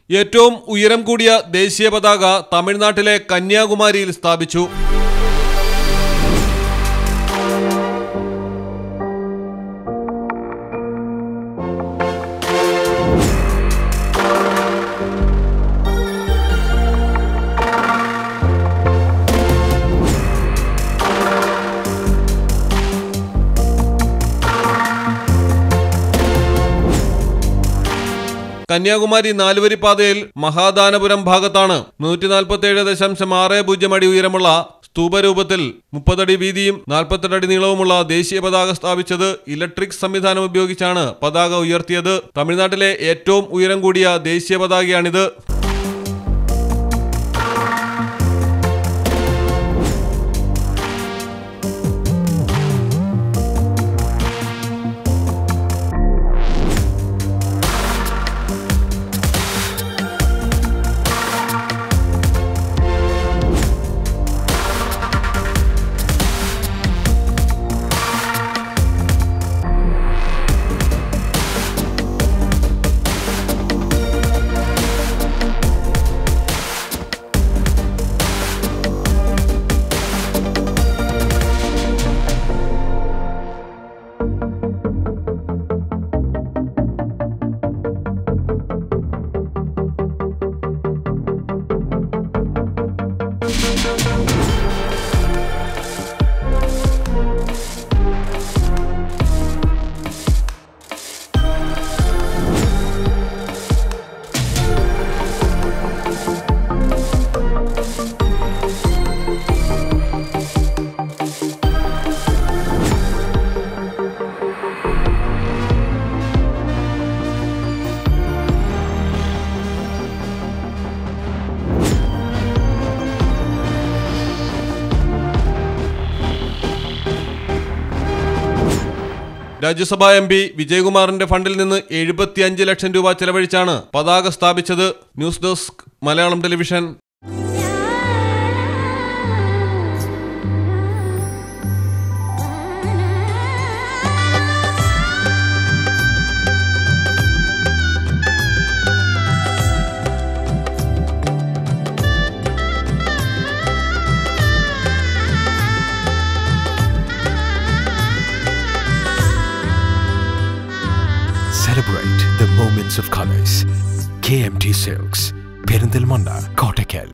ഏറ്റവും ഉയരം കൂടിയ ദേശീയ പതാക തമിഴ്നാട്ടിലെ കന്യാകുമാരിയിൽ സ്ഥാപിച്ചു കന്യാകുമാരി നാലുവരി പാതയിൽ മഹാദാനപുരം ഭാഗത്താണ് നൂറ്റി നാൽപ്പത്തി ഏഴ് ദശാംശം ആറ് പൂജ്യം അടി ഉയരമുള്ള സ്തൂപരൂപത്തിൽ മുപ്പതടി വീതിയും നാൽപ്പത്തെട്ട് അടി നീളവുമുള്ള ദേശീയ പതാക സ്ഥാപിച്ചത് ഇലക്ട്രിക് സംവിധാനം ഉപയോഗിച്ചാണ് പതാക ഉയർത്തിയത് തമിഴ്നാട്ടിലെ ഏറ്റവും ഉയരം കൂടിയ ദേശീയ പതാകയാണിത് രാജ്യസഭാ എം പി വിജയകുമാറിന്റെ ഫണ്ടിൽ നിന്ന് എഴുപത്തിയഞ്ച് ലക്ഷം രൂപ ചെലവഴിച്ചാണ് പതാക സ്ഥാപിച്ചത് news desk Malayalam television Celebrate the moments of colors. KMT Silks, Perindalmanda, Kottakkal.